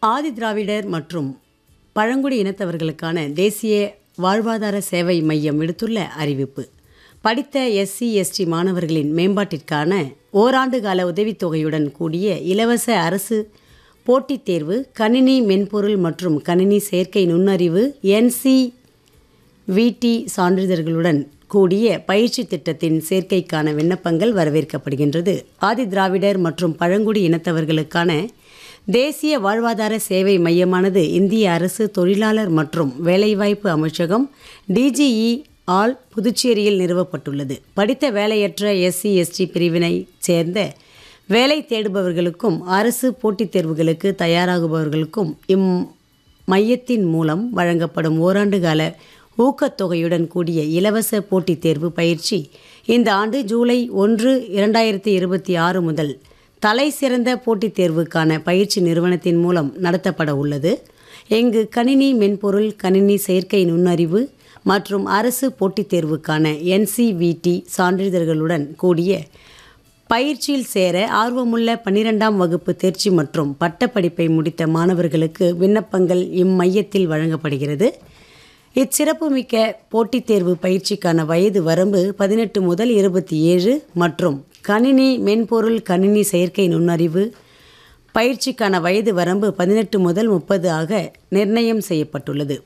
ஆதிதிராவிடர் மற்றும் பழங்குடி இனத்தவர்களுக்கான தேசிய வாழ்வாதார சேவை மையம் விடுத்துள்ள அறிவிப்பு படித்த எஸ்சி எஸ்டி மாணவர்களின் மேம்பாட்டிற்கான ஓராண்டு கால உதவித்தொகையுடன் கூடிய இலவச அரசு போட்டித் தேர்வு கணினி மென்பொருள் மற்றும் கணினி செயற்கை நுண்ணறிவு என்சி விடி சான்றிதழ்களுடன் கூடிய பயிற்சி திட்டத்தின் சேர்க்கைக்கான விண்ணப்பங்கள் வரவேற்கப்படுகின்றது ஆதி திராவிடர் மற்றும் பழங்குடி இனத்தவர்களுக்கான தேசிய வாழ்வாதார சேவை மையமானது இந்திய அரசு தொழிலாளர் மற்றும் வேலைவாய்ப்பு அமைச்சகம் டிஜிஇ ஆல் புதுச்சேரியில் நிறுவப்பட்டுள்ளது படித்த வேலையற்ற எஸ்சி எஸ்டி பிரிவினைச் சேர்ந்த வேலை தேடுபவர்களுக்கும் அரசு போட்டித் தேர்வுகளுக்கு தயாராகுபவர்களுக்கும் இம் மையத்தின் மூலம் வழங்கப்படும் ஓராண்டு கால ஊக்கத்தொகையுடன் கூடிய இலவச போட்டித் தேர்வு பயிற்சி இந்த ஆண்டு ஜூலை ஒன்று இரண்டாயிரத்தி இருபத்தி ஆறு முதல் தலை சிறந்த போட்டித் தேர்வுக்கான பயிற்சி நிறுவனத்தின் மூலம் நடத்தப்பட உள்ளது இங்கு கணினி மென்பொருள் கணினி செயற்கை நுண்ணறிவு மற்றும் அரசு போட்டித் தேர்வுக்கான என்சிவிடி சான்றிதழ்களுடன் கூடிய பயிற்சியில் சேர ஆர்வமுள்ள பன்னிரெண்டாம் வகுப்பு தேர்ச்சி மற்றும் பட்டப்படிப்பை முடித்த மாணவர்களுக்கு விண்ணப்பங்கள் இம்மையத்தில் வழங்கப்படுகிறது இச்சிறப்புமிக்க போட்டித் தேர்வு பயிற்சிக்கான வயது வரம்பு பதினெட்டு முதல் இருபத்தி ஏழு மற்றும் கணினி மென்பொருள் கணினி செயற்கை நுண்ணறிவு பயிற்சிக்கான வயது வரம்பு பதினெட்டு முதல் முப்பது ஆக நிர்ணயம் செய்யப்பட்டுள்ளது